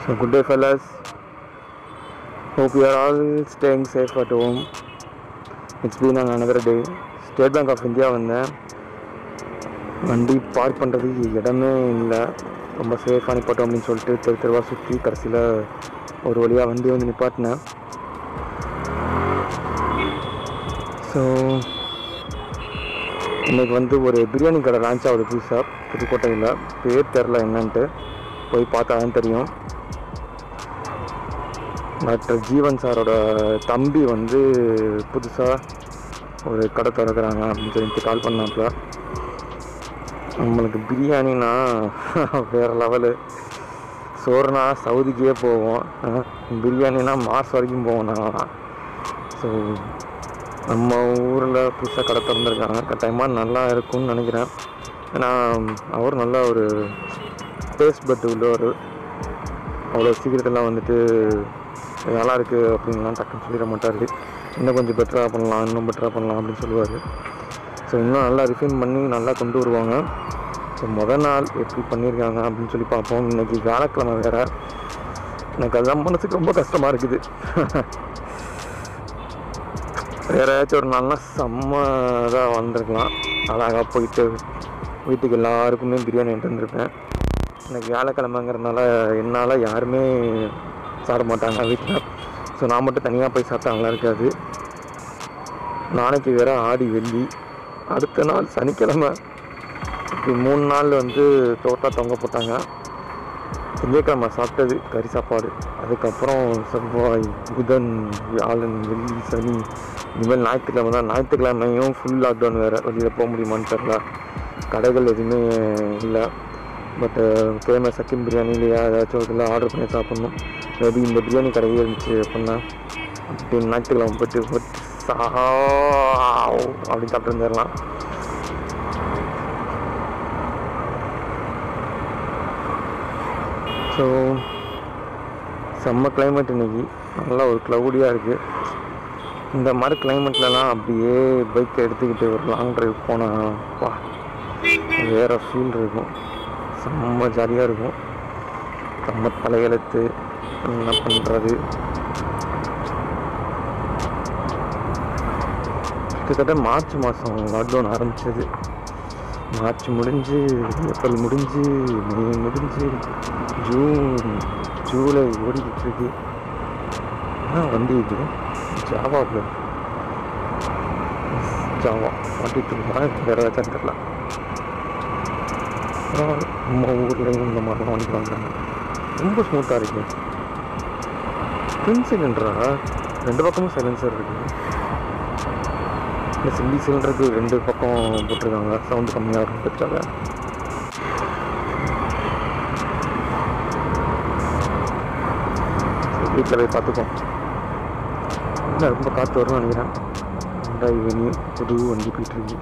So good day fellas. Hope you are all staying safe at home. It's been an another day. State Bank of India வந்தேன் வண்டி park பண்ணுறதுக்கு இடமே இல்லை ரொம்ப சேஃபாக நிப்பாட்டும் அப்படின்னு சொல்லிட்டு தெரு தெருவாக சுற்றி கடைசியில் ஒரு வழியாக வண்டி வந்து நிப்பாட்டினேன் ஸோ இன்னைக்கு வந்து ஒரு பிரியாணி கடை லான்ச் ஆகுது புதுசாக புதுக்கோட்டையில் பேர் தெரில என்னன்ட்டு போய் பார்த்தா தான் தெரியும் டாக்டர் ஜீவன் சாரோட தம்பி வந்து புதுசாக ஒரு கடை திறக்கிறாங்க அப்படின்னு சொல்லிட்டு கால் பண்ணாப்புல நம்மளுக்கு பிரியாணினா வேறு லெவலு சோறுனா சவுதிக்கே போவோம் அஹ், பிரியாணினா மாஸ் வரைக்கும் போவோம் நாங்களாம் ஸோ நம்ம ஊரில் புதுசாக கடை திறந்துருக்காங்க கட்டாயமாக நல்லா இருக்கும்னு நினைக்கிறேன் ஏன்னா அவர் நல்ல ஒரு டேஸ்ட் பட் உள்ளவர் அவ்வளோ சீக்கிரத்தெல்லாம் வந்துட்டு இது நல்லா இருக்குது அப்படின்லாம் டக்குன்னு சொல்லிட மாட்டார் இன்னும் கொஞ்சம் பெட்டராக பண்ணலாம் இன்னும் பெட்டராக பண்ணலாம் அப்படின்னு சொல்லுவார் ஸோ இன்னும் நல்லா ரிஃபைன் பண்ணி நல்லா கொண்டு வருவாங்க ஸோ முத நாள் எப்படி பண்ணியிருக்காங்க அப்படின்னு சொல்லி பார்ப்போம் இன்றைக்கி வியாழக்கிழமை வேறு எனக்கு அதுதான் மனசுக்கு ரொம்ப கஷ்டமாக இருக்குது வேறு ஏதாச்சும் ஒரு நாள்னா செம்ம இதாக வந்திருக்கலாம் அழகாக போயிட்டு வீட்டுக்கு எல்லாருக்குமே பிரியாணி எடுத்து வந்திருப்பேன் எனக்கு வியாழக்கிழமைங்கிறதுனால என்னால் யாருமே சாப்பிட மாட்டாங்க வீட்டில் ஸோ நான் மட்டும் தனியாக போய் சாப்பிட்டாங்களா இருக்காது நாளைக்கு வேற ஆடி வெள்ளி அடுத்த நாள் சனிக்கிழமை இப்படி மூணு நாள் வந்து தோட்டா தொங்க போட்டாங்க திங்கட்கிழமை சாப்பிட்டது கறி சாப்பாடு அதுக்கப்புறம் செவ்வாய் புதன் வியாழன் வெள்ளி சனி இனிமேல் ஞாயிற்றுக்கிழமை தான் ஞாயிற்றுக்கிழமையும் ஃபுல் லாக்டவுன் வேறு வெளியில் போக முடியுமான்னு தெரில கடைகள் எதுவுமே இல்லை பட்டு கேம சக்கிம் பிரியாணி இல்லையா ஏதாச்சும் இதில் ஆர்டர் பண்ணி சாப்பிட்ணும் மேபி இந்த பிரியாணி கடையே இருந்துச்சு அப்படின்னா அப்படி ஞாயிற்றுக்கிழமை போயிட்டு போட்டு சாவ் அப்படின்னு சாப்பிட்டு வந்துடலாம் ஸோ செம்ம climate இன்னைக்கு நல்லா ஒரு க்ளவுடியாக இருக்குது இந்த மாதிரி கிளைமேட்லலாம் அப்படியே பைக் எடுத்துக்கிட்டு ஒரு லாங் டிரைவ் போனால் வா வேறு ஃபீல் இருக்கும் செம்ம ஜாலியாக இருக்கும் செம்ம தலையெழுத்து என்ன பண்ணுறது கிட்டத்தட்ட மார்ச் மாதம் லாக்டவுன் ஆரம்பிச்சது மார்ச் முடிஞ்சு ஏப்ரல் முடிஞ்சு மே முடிஞ்சு ஜூன் ஜூலை ஓடிக்கிட்டு இருக்கு ஆ வண்டி இது ஜாவாவில் ஜாவா ஓட்டிட்டு இருக்கா வேறு ஏதாச்சும் தெரியல பரவாயில்ல நம்ம ஊர்லேயும் இந்த மாதிரி தான் வண்டி வாங்குறாங்க ரொம்ப ஸ்மூத்தாக இருக்கு ட்வின் சிலிண்டரா ரெண்டு பக்கமும் சைலன்சர் இருக்கு இந்த சிங்கிள் சிலிண்டருக்கு ரெண்டு பக்கம் போட்டிருக்காங்க சவுண்டு கம்மியாக இருக்கிறதுக்காக வீட்டில் போய் பார்த்துக்கோம் இல்லை ரொம்ப காற்று வரும்னு நினைக்கிறேன் ஹுண்டாய் வெனியூ புது வண்டி போயிட்டு இருக்கு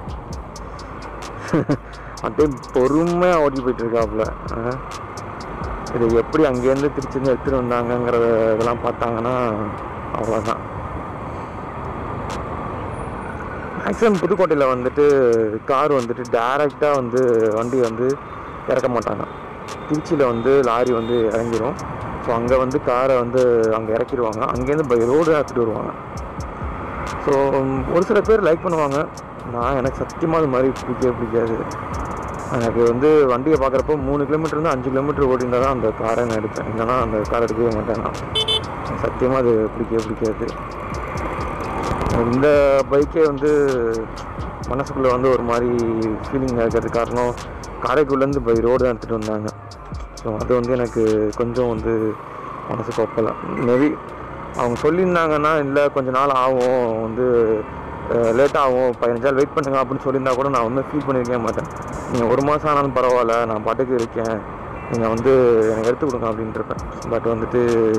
அப்படியே பொறுமையாக ஓட்டி போயிட்டு இருக்காப்புல ஆ. இதை எப்படி அங்கேருந்து திருச்சிருந்து எடுத்துகிட்டு வந்தாங்கங்கிறத இதெல்லாம் பார்த்தாங்கன்னா அவ்வளோதான் மேக்ஸிமம் புதுக்கோட்டையில் வந்துட்டு கார் வந்துட்டு டேரெக்டாக வந்து வண்டி வந்து இறக்க மாட்டாங்க திருச்சியில் வந்து லாரி வந்து இறங்கிரும் ஸோ அங்கே வந்து காரை வந்து அங்கே இறக்கிடுவாங்க அங்கேருந்து பை ரோடு எடுத்துகிட்டு வருவாங்க ஸோ ஒரு சில பேர் லைக் பண்ணுவாங்க நான் எனக்கு சத்தியமாக அது மாதிரி பிடிக்கவே பிடிக்காது எனக்கு வந்து வண்டியை பார்க்குறப்போ மூணு கிலோமீட்டர்லேருந்து அஞ்சு கிலோமீட்டர் ஓடினா தான் அந்த காரை நான் எடுப்பேன் இல்லைன்னா அந்த கார் எடுக்கவே மாட்டேன் நான் சத்தியமாக அது பிடிக்கவே பிடிக்காது இந்த பைக்கே வந்து மனசுக்குள்ளே வந்து ஒரு மாதிரி ஃபீலிங் இருக்கிறது காரணம் காரைக்குள்ளேருந்து பை ரோடு தான் எடுத்துகிட்டு வந்தாங்க ஸோ அது வந்து எனக்கு கொஞ்சம் வந்து மனசுக்கு ஒப்பலை மேபி அவங்க சொல்லியிருந்தாங்கன்னா இல்லை கொஞ்ச நாள் ஆகும் வந்து லேட் ஆகும் பதினஞ்சு நாள் வெயிட் பண்ணுங்க அப்படின்னு சொல்லியிருந்தா கூட நான் வந்து ஃபீல் பண்ணியிருக்கவே மாட்டேன் நீங்கள் ஒரு மாதம் ஆனாலும் பரவாயில்ல நான் பாட்டுக்கு இருக்கேன் நீங்கள் வந்து எனக்கு எடுத்து கொடுங்க அப்படின்ட்டு இருப்பேன் பட் வந்துட்டு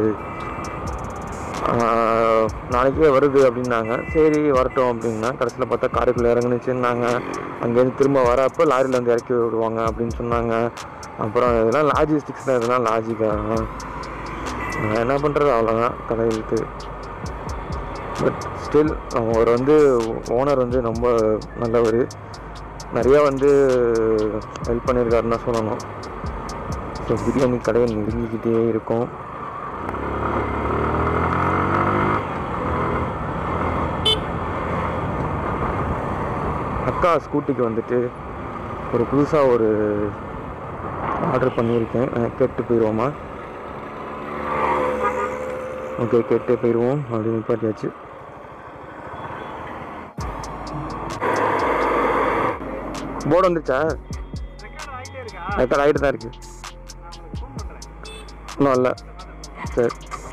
ஆஹ், நாளைக்கே வருது அப்படின்னாங்க சரி வரட்டும் அப்படின்னா கடைசியில் பார்த்தா காரைக்குள்ளே இறங்குனுச்சுன்னாங்க அங்கேருந்து திரும்ப வரப்போ லாரியில் வந்து இறக்கி விடுவாங்க அப்படின்னு சொன்னாங்க அப்புறம் இதெல்லாம் லாஜிஸ்டிக்ஸ் தான் இதெல்லாம் லாஜிக்காக நான் என்ன பண்ணுறது அவ்வளோதான் தலையெழுத்து பட் ஸ்டில் அவர் வந்து ஓனர் வந்து ரொம்ப நல்லவர் நிறையா வந்து ஹெல்ப் பண்ணியிருக்காருன்னு தான் சொல்லணும் ஸோ பிரியாணி கடையை நெருங்கிக்கிட்டே இருக்கும் அக்கா ஸ்கூட்டிக்கு வந்துட்டு ஒரு புதுசாக ஒரு ஆர்டர் பண்ணியிருக்கேன் அஹ் கேட்டு போயிடுவோமா ஓகே கேட்டு போயிடுவோம் அப்படி நிப்பாட்டியாச்சு போர்டு வந்துருச்சா ரெக்கார்ட் ஆகிட்டு தான் இருக்கு இன்னும் இல்லை சரி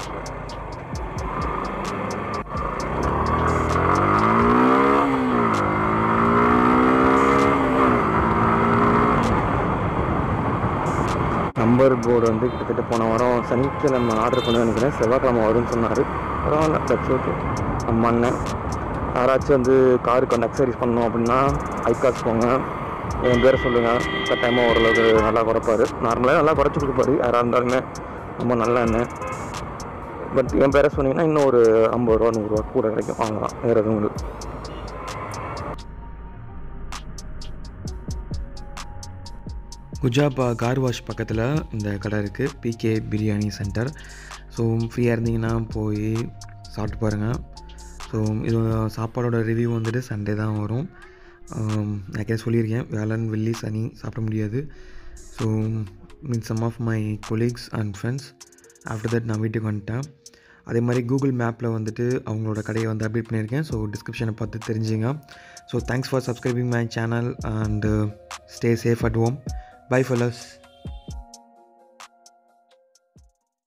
நம்பர் போர்டு வந்து கிட்டத்தட்ட போன வாரம் சனிக்கிழமை ஆர்டர் பண்ண நினைக்கிறேன் செவ்வாய்க்கிழமை வரும்னு சொன்னார் பரவாயில்ல தட்ஸ் ஓகே நம்ம அண்ணன் யாராச்சும் வந்து காருக்கு வந்து அக்சரிஸ் பண்ணணும் அப்படின்னா ஐகாஸ் போங்க என் பேரை சொல்லுங்கள் கட்டாயமாக ஓரளவுக்கு நல்லா குறைப்பாரு நார்மலாக நல்லா குறைச்சி கொடுப்பாரு யாராக இருந்தாலுமே ரொம்ப நல்ல எண்ணெய் பட் என் பேரை சொன்னீங்கன்னா இன்னும் ஒரு ஐம்பது ரூபா நூறுரூவா கூட கிடைக்கும் வாங்கலாம் வேறு எதுவும் இல்லை குஜாபா கார் வாஷ் பக்கத்தில் இந்த கடை இருக்குது பிகே பிரியாணி சென்டர் ஸோ ஃப்ரீயாக இருந்தீங்கன்னா போய் சாப்பிட்டு பாருங்கள் ஸோ இது சாப்பாடோட ரிவ்யூ வந்துட்டு சண்டே தான் வரும் நான் சொல்லியிருக்கேன் வேலன் வெள்ளி சனி சாப்பிட முடியாது so meet some of my colleagues and friends after that நான் வீட்டுக்கு வந்துட்டேன் அதே மாதிரி கூகுள் மேப்பில் வந்துட்டு அவங்களோட கடையை வந்து அப்டேட் பண்ணியிருக்கேன் ஸோ டிஸ்கிரிப்ஷனை பார்த்து தெரிஞ்சுங்க so thanks for subscribing my channel and stay safe at home bye fellas